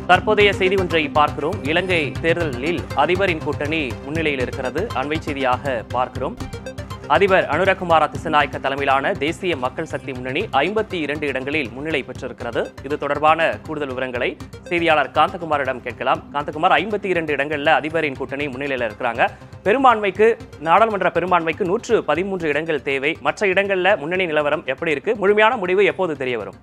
தற்போதைய செய்தி ஒன்றை பார்க்கிறோம் இலங்கை தேர்தலில் அதிபரின் கூட்டணி முன்னிலையில் இருக்கிறது அண்மை செய்தியாக பார்க்கிறோம் அதிபர் அனுரகுமார திசநாயக்க தலைமையிலான தேசிய மக்கள் சக்தி முன்னணி ஐம்பத்தி இரண்டு இடங்களில் முன்னிலை பெற்றிருக்கிறது இது தொடர்பான கூடுதல் விவரங்களை செய்தியாளர் காந்தகுமாரிடம் கேட்கலாம் காந்தகுமார் ஐம்பத்தி இரண்டு இடங்கள்ல அதிபரின் கூட்டணி முன்னிலையில் இருக்கிறாங்க பெரும்பான்மைக்கு நாடாளுமன்ற பெரும்பான்மைக்கு நூற்று பதிமூன்று இடங்கள் தேவை மற்ற இடங்கள்ல முன்னணி நிலவரம் எப்படி இருக்கு முழுமையான முடிவு எப்போது தெரிய வரும்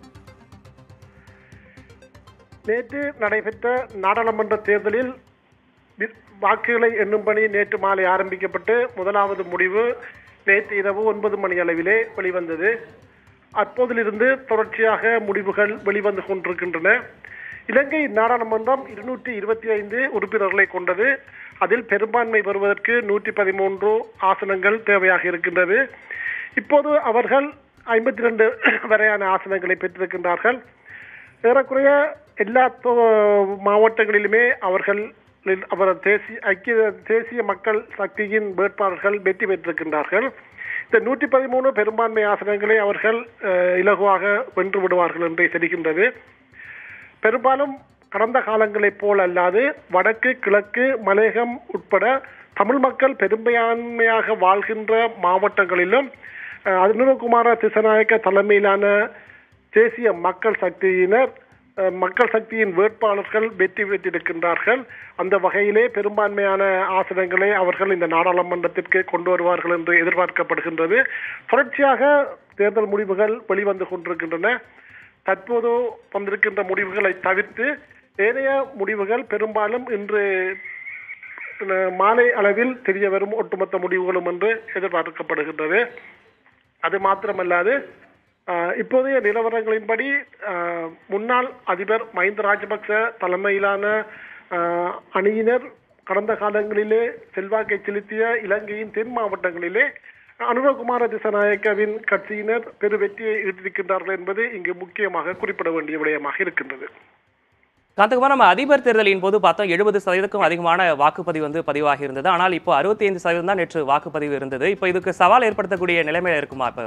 நேற்று நடைபெற்ற நாடாளுமன்ற தேர்தலில் வி- வாக்குகளை எண்ணும் பணி நேற்று மாலை ஆரம்பிக்கப்பட்டு முதலாவது முடிவு நேற்று இரவு ஒன்பது மணி அளவிலே வெளிவந்தது அப்போதிலிருந்து தொடர்ச்சியாக முடிவுகள் வெளிவந்து கொண்டிருக்கின்றன இலங்கை நாடாளுமன்றம் இருநூற்றி இருபத்தி ஐந்து உறுப்பினர்களை கொண்டது அதில் பெரும்பான்மை பெறுவதற்கு நூற்றி பதிமூன்று ஆசனங்கள் தேவையாக இருக்கின்றது இப்போது அவர்கள் ஐம்பத்தி ரெண்டு வரையான ஆசனங்களை பெற்றிருக்கின்றார்கள் ஏறக்குறைய எல்லா தொ- மாவட்டங்களிலுமே அவர்கள் அவர் தேசிய ஐக்கிய தேசிய மக்கள் சக்தியின் வேட்பாளர்கள் வெற்றி பெற்றிருக்கின்றார்கள் இந்த நூற்றி பதிமூணு பெரும்பான்மை ஆசனங்களை அவர்கள் அஹ், இலகுவாக வென்று விடுவார்கள் என்றே தெரிகின்றது பெரும்பாலும் கடந்த காலங்களைப் போல் அல்லாது வடக்கு கிழக்கு மலையகம் உட்பட தமிழ் மக்கள் பெரும்பான்மையாக வாழ்கின்ற மாவட்டங்களிலும் அஹ், அனுரகுமார திசநாயக்க தலைமையிலான தேசிய மக்கள் சக்தியினர் அஹ், மக்கள் சக்தியின் வேட்பாளர்கள் வெற்றி பெற்றிருக்கின்றார்கள் அந்த வகையிலே பெரும்பான்மையான ஆசனங்களை அவர்கள் இந்த நாடாளுமன்றத்திற்கு கொண்டு வருவார்கள் என்று எதிர்பார்க்கப்படுகின்றது தொடர்ச்சியாக தேர்தல் முடிவுகள் வெளிவந்து கொண்டிருக்கின்றன தற்போது வந்திருக்கின்ற முடிவுகளை தவிர்த்து ஏனைய முடிவுகள் பெரும்பாலும் இன்று அஹ், மாலை அளவில் தெரிய வரும் ஒட்டுமொத்த முடிவுகளும் என்று எதிர்பார்க்கப்படுகின்றது அது மாத்திரமல்லாது அஹ், இப்போதைய நிலவரங்களின்படி அஹ், முன்னாள் அதிபர் மஹிந்த ராஜபக்ச தலைமையிலான அஹ், அணியினர் கடந்த காலங்களிலே செல்வாக்கை செலுத்திய இலங்கையின் தென் மாவட்டங்களிலே அனுரகுமார திசநாயக்கவின் கட்சியினர் பெரு வெற்றியை ஈட்டிருக்கின்றார்கள் என்பது இங்கு முக்கியமாக குறிப்பிட வேண்டிய விடயமாக இருக்கின்றது காந்தகுமார் நம்ம அதிபர் தேர்தலின் போது பார்த்தோம் எழுபது சதவீதத்துக்கும் அதிகமான வாக்குப்பதிவு வந்து பதிவாகி இருந்தது ஆனால் இப்போ அறுபத்தி ஐந்து சதவீதம் தான் நேற்று வாக்குப்பதிவு இருந்தது இப்போ இதுக்கு சவால் ஏற்படுத்தக்கூடிய நிலைமையில இருக்குமா இப்போ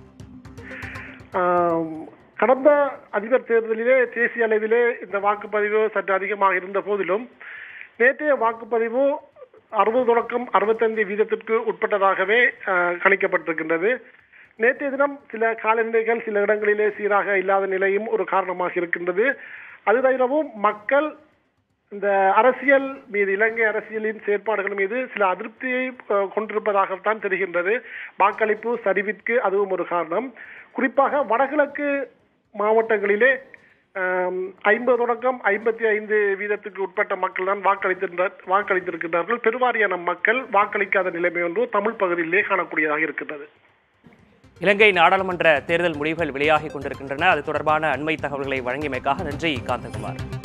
ஆம், கடந்த அதிபர் தேர்தலிலே தேசிய அளவிலே இந்த வாக்குப்பதிவு சற்று அதிகமாக இருந்த போதிலும் நேற்றைய வாக்குப்பதிவு அறுபது தொடக்கம் அறுபத்தைந்து வீதத்திற்கு உட்பட்டதாகவே ஆ, கணிக்கப்பட்டிருக்கின்றது நேற்றைய தினம் சில காலநிலைகள் சில இடங்களிலே சீராக இல்லாத நிலையும் ஒரு காரணமாக இருக்கின்றது அது தவிரவும் மக்கள் இந்த அரசியல் மீது இலங்கை அரசியலின் செயற்பாடுகள் மீது சில அதிருப்தியை அஹ், கொண்டிருப்பதாகத்தான் தெரிகின்றது வாக்களிப்பு சரிவிற்கு அதுவும் ஒரு காரணம் குறிப்பாக வடகிழக்கு மாவட்டங்களிலே ஐம்பது தொடக்கம் ஐம்பத்தி ஐந்து வீதத்துக்கு உட்பட்ட மக்கள் தான் வாக்களித்திருந்தார் வாக்களித்திருக்கின்றார்கள் பெருவாரியான மக்கள் வாக்களிக்காத நிலைமை ஒன்று தமிழ் பகுதியிலே காணக்கூடியதாக இருக்கின்றது இலங்கை நாடாளுமன்ற தேர்தல் முடிவுகள் வெளியாகி கொண்டிருக்கின்றன அது தொடர்பான அண்மை தகவல்களை வழங்கியமைக்காக நன்றி காந்தகுமார்